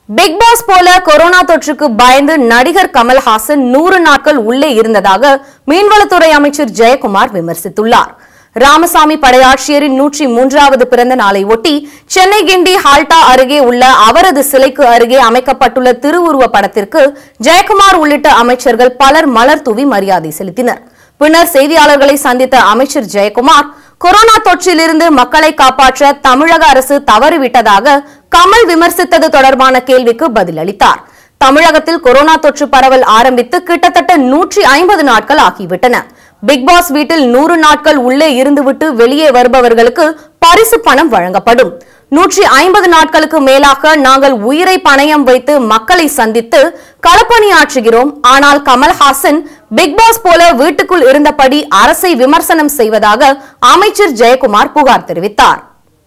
big pass போல corona தொற்றுக்கு பயந்து நடிகர் கமல்ஹாசன் நூறு நாட்கள் உள்ளே இருந்ததாக மீன்வளத்துறை அமைச்சர் ஜெயக்குமார் விமர்சித்துள்ளார் ராமசாமி படையாட்சியரின் நூற்றி மூன்றாவது பிறந்த நாளை ஒட்டி சென்னை கிண்டி ஹால்டா அருகே உள்ள அவரது சிலைக்கு அருகே அமைக்கப்பட்டுள்ள திருவுருவ படத்திற்கு ஜெயக்குமார் உள்ளிட்ட அமைச்சர்கள் பலர் மலர் தூவி மரியாதை செலுத்தினர் பின்னர் செய்தியாளர்களை சந்தித்த அமைச்சர் ஜெயக்குமார் கொரோனா தொற்றிலிருந்து மக்களை காப்பாற்ற தமிழக அரசு தவறிவிட்டதாக கமல் விமர்சித்தது தொடர்பான கேள்விக்கு பதிலளித்தார் தமிழகத்தில் கொரோனா தொற்று பரவல் ஆரம்பித்து கிட்டத்தட்ட நூற்றி ஐம்பது நாட்கள் ஆகிவிட்டன பிக் பாஸ் வீட்டில் நூறு நாட்கள் உள்ளே இருந்துவிட்டு வெளியே வருபவர்களுக்கு பரிசு பணம் வழங்கப்படும் நூற்றி ஐம்பது நாட்களுக்கு மேலாக நாங்கள் உயிரை பணயம் வைத்து மக்களை சந்தித்து களப்பணியாற்றுகிறோம் ஆனால் கமல்ஹாசன் பிக் பாஸ் போல வீட்டுக்குள் இருந்தபடி அரசை விமர்சனம் செய்வதாக அமைச்சர் ஜெயக்குமார் புகார் தெரிவித்தார்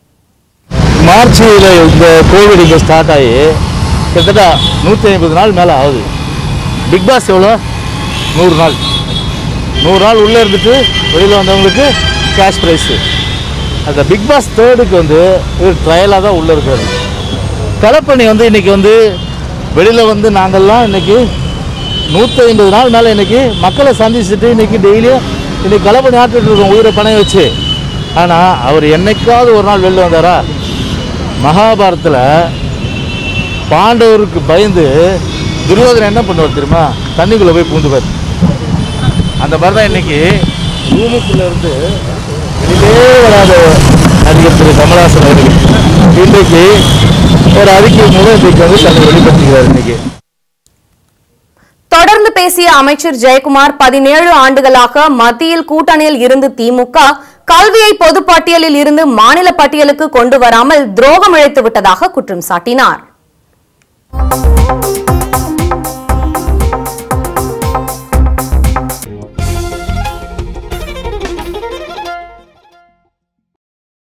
மார்ச்சில் இந்த கோவிட் இப்போ ஸ்டார்ட் ஆகி கிட்டத்தட்ட நூற்றி ஐம்பது நாள் மேலே ஆகுது பிக் பாஸ் எவ்வளோ நூறு நாள் நூறு நாள் உள்ளே இருந்துட்டு வெளியில் வந்தவங்களுக்கு கேஷ் ப்ரைஸு அந்த பிக் பாஸ் தேர்டுக்கு வந்து இது ட்ரையலாக தான் உள்ளே இருக்கிறது களப்பணி வந்து இன்றைக்கி வந்து வெளியில் வந்து நாங்கள்லாம் இன்றைக்கி நூற்றி ஐம்பது நாள் மேலே இன்றைக்கி மக்களை சந்திச்சுட்டு இன்றைக்கி டெய்லியும் இன்றைக்கி களப்பணி ஆட்டுட்டு இருக்கோம் உயிரை பணைய வச்சு ஆனால் அவர் என்னைக்காவது ஒரு நாள் வெளில வந்தாரா மகாபாரத்தில் பாண்டவருக்கு பயந்து துரியோதனன் என்ன பண்ணுவார் தெரியுமா தண்ணிக்குள்ளே போய் பூந்துவார் அந்த மாதிரி தான் இன்னைக்கு பூமிக்குள்ள இருந்து வெளியிலே வராத நடிகர் திரு கமலஹாசன் அவர்கள் இன்றைக்கு ஒரு அறிக்கை மூலம் இன்றைக்கு வந்து தன்னை வெளிப்படுத்துகிறார் இன்னைக்கு தொடர்ந்து பேசிய அமைச்சர் ஜெயக்குமார் பதினேழு ஆண்டுகளாக மத்தியில் கூட்டணியில் இருந்து திமுக கல்வியை பொதுப்பட்டியலில் இருந்து மாநில பட்டியலுக்கு கொண்டு வராமல் துரோகம் இழைத்து விட்டதாக குற்றம் சாட்டினார்